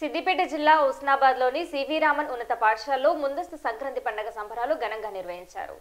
సిద్దిపేట జిల్లా ఉస్నాబాద్లోని సివి రామన్ ఉన్నత పాఠశాలలో ముందస్తు సంక్రాంతి పండుగ సంబరాలు ఘనంగా నిర్వహించారు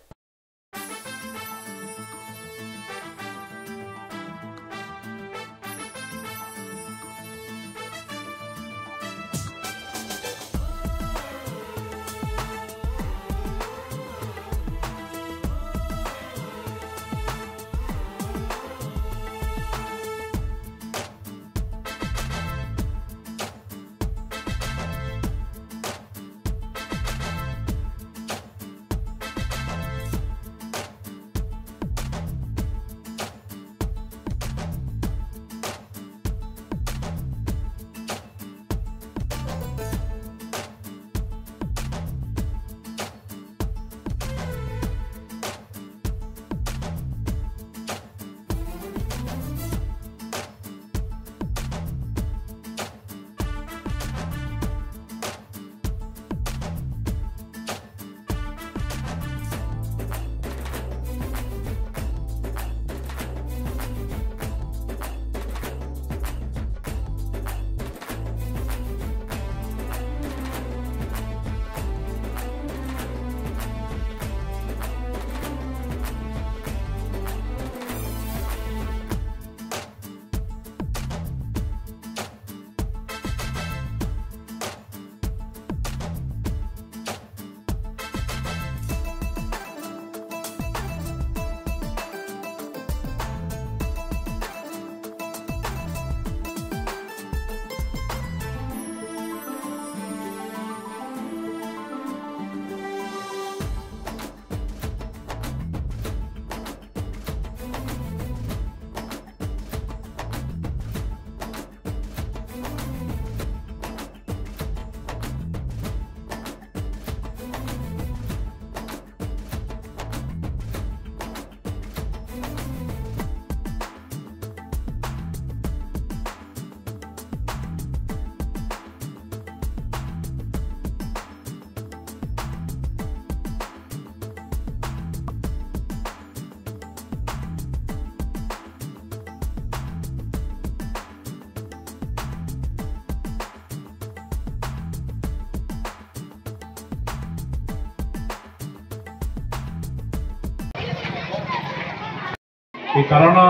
ఈ కరోనా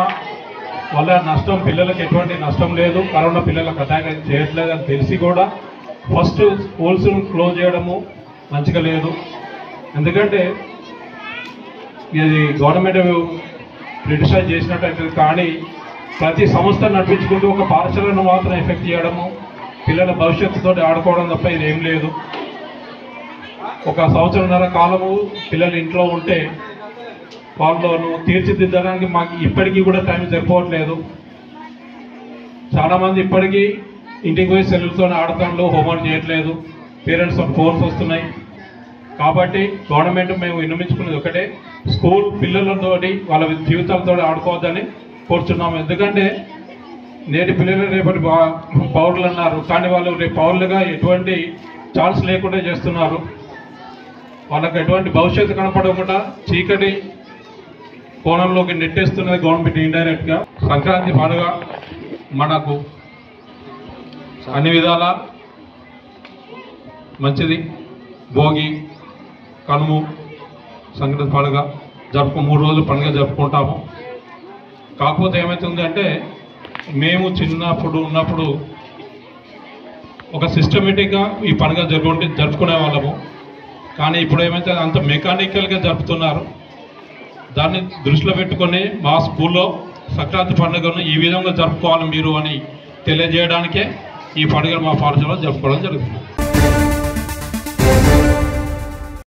వల్ల నష్టం పిల్లలకు ఎటువంటి నష్టం లేదు కరోనా పిల్లలకు అటాక్ అయితే చేయట్లేదు అని తెలిసి కూడా ఫస్ట్ స్కూల్స్ క్లోజ్ చేయడము మంచిగా లేదు ఎందుకంటే ఇది గవర్నమెంట్ క్రిటిసైజ్ చేసినట్టు కానీ ప్రతి సంస్థ నడిపించుకుంటూ ఒక పాఠశాలను మాత్రం ఎఫెక్ట్ చేయడము పిల్లల భవిష్యత్తుతో ఆడుకోవడం తప్ప ఇది ఏం లేదు ఒక సంవత్సరంన్నర కాలము పిల్లలు ఇంట్లో ఉంటే వాళ్ళను తీర్చిదిద్దడానికి మాకు ఇప్పటికీ కూడా టైం సరిపోవట్లేదు చాలా మంది ఇప్పటికీ ఇంటికి పోయి సెల్లులతో ఆడతాంలో హోంవర్క్ చేయట్లేదు పేరెంట్స్ ఫోన్స్ వస్తున్నాయి కాబట్టి గవర్నమెంట్ మేము విన్నమించుకున్నది ఒకటే స్కూల్ పిల్లలతోటి వాళ్ళ జీవితాలతో ఆడుకోవద్దని కోరుచున్నాము ఎందుకంటే నేటి పిల్లలు రేపటి బా- పౌరులు అన్నారు కానీ వాళ్ళు రేపు పౌరులుగా ఎటువంటి ఛాన్స్ లేకుండా చేస్తున్నారు వాళ్ళకి ఎటువంటి భవిష్యత్తు కనపడకుండా చీకటి కోణంలోకి నెట్టేస్తున్నది గవర్నమెంట్ ఇండైరెక్ట్ గా సంక్రాంతి పండుగ మనకు అన్ని విధాల మంచిది భోగి కనుము సంక్రాంతి పండుగ జరుపు మూడు రోజులు పండుగ జరుపుకుంటాము కాకపోతే ఏమవుతుంది అంటే మేము చిన్నప్పుడు ఉన్నప్పుడు ఒక సిస్టమేటిక్గా ఈ పండుగ జరుపుకుంటే జరుపుకునే వాళ్ళము కానీ ఇప్పుడు ఏమైతే అంత మెకానికల్గా జరుపుతున్నారు దాన్ని దృష్టిలో పెట్టుకొని మా స్కూల్లో సంక్రాంతి పండుగను ఈ విధంగా జరుపుకోవాలి మీరు అని తెలియజేయడానికే ఈ పండుగను మా పాఠశాలలో జరుపుకోవడం జరుగుతుంది